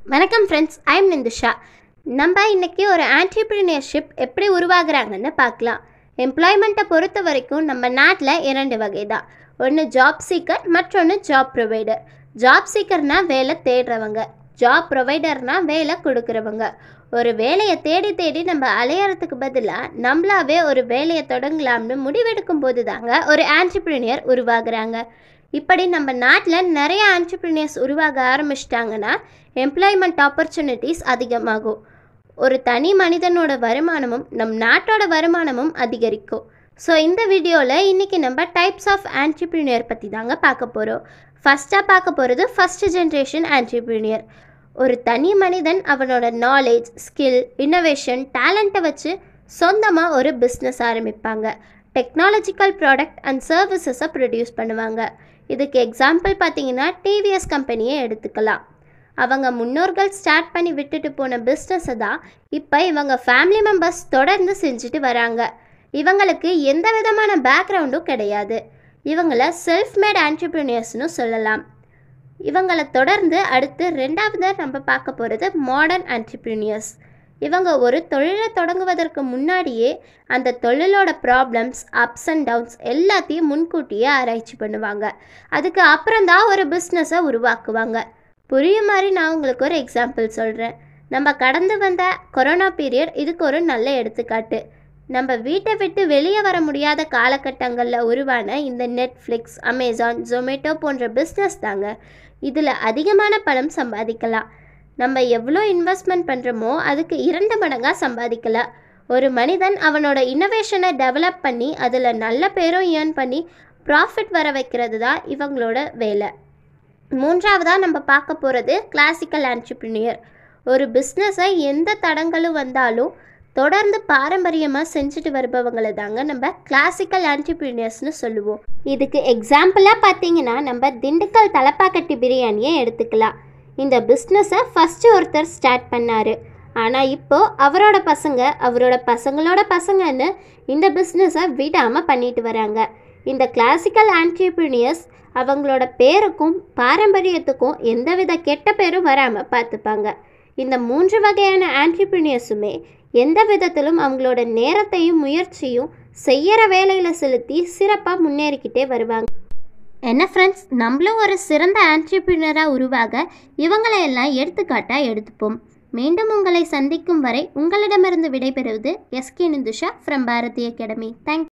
வணக்கம் friends I'm Ninthusha நம்ம இன்னைக்கு ஒரு ஆண்டர்பிரினியர்ஷிப் எப்படி உருவாகுறாங்கன்னு பார்க்கலாம் எம்ப்ளாய்மெண்ட்டை பொறுத்த வரைக்கும் நம்ம நாட்டில் இரண்டு வகை தான் ஒன்று ஜாப் சீக்கர் மற்றொன்று ஜாப் ப்ரொவைடர் ஜாப் சீக்கர்னா வேலை தேடுறவங்க ஜாப் ப்ரொவைடர்னா வேலை கொடுக்குறவங்க ஒரு வேலையை தேடி தேடி நம்ம அலையறதுக்கு பதிலாக நம்மளாவே ஒரு வேலையை தொடங்கலாம்னு முடிவெடுக்கும் போது தாங்க ஒரு ஆண்டர்பிரினியர் உருவாகுறாங்க இப்படி நம்ம நாட்டில் நிறைய ஆண்டர்பிரினியர்ஸ் உருவாக ஆரம்பிச்சிட்டாங்கன்னா எம்ப்ளாய்மெண்ட் ஆப்பர்ச்சுனிட்டிஸ் அதிகமாகும் ஒரு தனி மனிதனோட வருமானமும் நம் நாட்டோட வருமானமும் அதிகரிக்கும் ஸோ இந்த வீடியோவில் இன்றைக்கி நம்ம டைப்ஸ் ஆஃப் ஆண்டர்பிரினியர் பற்றி தாங்க பார்க்க போகிறோம் ஃபஸ்ட்டாக பார்க்க போகிறது ஃபஸ்ட் ஜென்ரேஷன் ஆண்டர்பிரினியர் ஒரு தனி மனிதன் அவனோட நாலேஜ் ஸ்கில் இன்னோவேஷன் டேலண்ட்டை வச்சு சொந்தமாக ஒரு பிஸ்னஸ் ஆரம்பிப்பாங்க டெக்னாலஜிக்கல் ப்ராடக்ட் அண்ட் சர்வீசஸை ப்ரொடியூஸ் பண்ணுவாங்க இதுக்கு எக்ஸாம்பிள் பார்த்தீங்கன்னா டிவிஎஸ் கம்பெனியை எடுத்துக்கலாம் அவங்க முன்னோர்கள் ஸ்டார்ட் பண்ணி விட்டுட்டு போன பிஸ்னஸை தான் இப்போ இவங்க ஃபேமிலி மெம்பர்ஸ் தொடர்ந்து செஞ்சுட்டு வராங்க இவங்களுக்கு எந்த விதமான பேக்ரவுண்டும் கிடையாது இவங்கள செல்ஃப் மேட் ஆண்டர்பிரினியர்ஸ்னு சொல்லலாம் இவங்களை தொடர்ந்து அடுத்து ரெண்டாவது நம்ம பார்க்க போகிறது மாடர்ன் ஆண்டர்பிரினியர்ஸ் இவங்க ஒரு தொழிலை தொடங்குவதற்கு முன்னாடியே அந்த தொழிலோட ப்ராப்ளம்ஸ் அப்ஸ் அண்ட் டவுன்ஸ் எல்லாத்தையும் முன்கூட்டியே ஆராய்ச்சி பண்ணுவாங்க அதுக்கு அப்புறம் தான் ஒரு பிஸ்னஸை உருவாக்குவாங்க புரியும் மாதிரி நான் உங்களுக்கு ஒரு எக்ஸாம்பிள் சொல்கிறேன் நம்ம கடந்து வந்த கொரோனா பீரியட் இதுக்கு ஒரு நல்ல எடுத்துக்காட்டு நம்ம வீட்டை விட்டு வெளியே வர முடியாத காலகட்டங்களில் உருவான இந்த நெட்ஃப்ளிக்ஸ் அமேசான் ஜொமேட்டோ போன்ற பிஸ்னஸ் தாங்க இதில் அதிகமான பணம் சம்பாதிக்கலாம் நம்ம எவ்வளோ இன்வெஸ்ட்மெண்ட் பண்ணுறோமோ அதுக்கு இரண்டு மடங்காக சம்பாதிக்கலாம் ஒரு மனிதன் அவனோட இன்னோவேஷனை டெவலப் பண்ணி அதில் நல்ல பேரும் ஏர்ன் பண்ணி ப்ராஃபிட் வர வைக்கிறது தான் இவங்களோட வேலை மூன்றாவதாக நம்ம பார்க்க போகிறது கிளாசிக்கல் ஆண்டர்பிரினியர் ஒரு பிஸ்னஸை எந்த தடங்களும் வந்தாலும் தொடர்ந்து பாரம்பரியமாக செஞ்சுட்டு வருபவங்களை தாங்க நம்ம கிளாசிக்கல் ஆண்டர்பிரினியர்ஸ்னு சொல்லுவோம் இதுக்கு எக்ஸாம்பிளாக பார்த்தீங்கன்னா நம்ம திண்டுக்கல் தலப்பாக்கட்டி பிரியாணியை எடுத்துக்கலாம் இந்த பிஸ்னஸை ஃபஸ்ட்டு ஒருத்தர் ஸ்டார்ட் பண்ணார் ஆனால் இப்போது அவரோட பசங்க அவரோட பசங்களோட பசங்கன்னு இந்த பிஸ்னஸை விடாமல் பண்ணிட்டு வராங்க இந்த கிளாசிக்கல் ஆண்டர்பிரினியர்ஸ் அவங்களோட பேருக்கும் பாரம்பரியத்துக்கும் எந்தவித கெட்ட பேரும் வராமல் பார்த்துப்பாங்க இந்த மூன்று வகையான ஆண்டர்பிரினியர்ஸுமே எந்த விதத்திலும் அவங்களோட நேரத்தையும் முயற்சியும் செய்யற வேலையில் செலுத்தி சிறப்பாக முன்னேறிக்கிட்டே வருவாங்க என்ன ஃப்ரெண்ட்ஸ் நம்மளும் ஒரு சிறந்த ஆண்டர்பிரினராக உருவாக இவங்களை எல்லாம் எடுத்துக்காட்டாக எடுத்துப்போம் மீண்டும் உங்களை சந்திக்கும் வரை உங்களிடமிருந்து விடைபெறுவது SK Ninthusha from Bharathi academy thank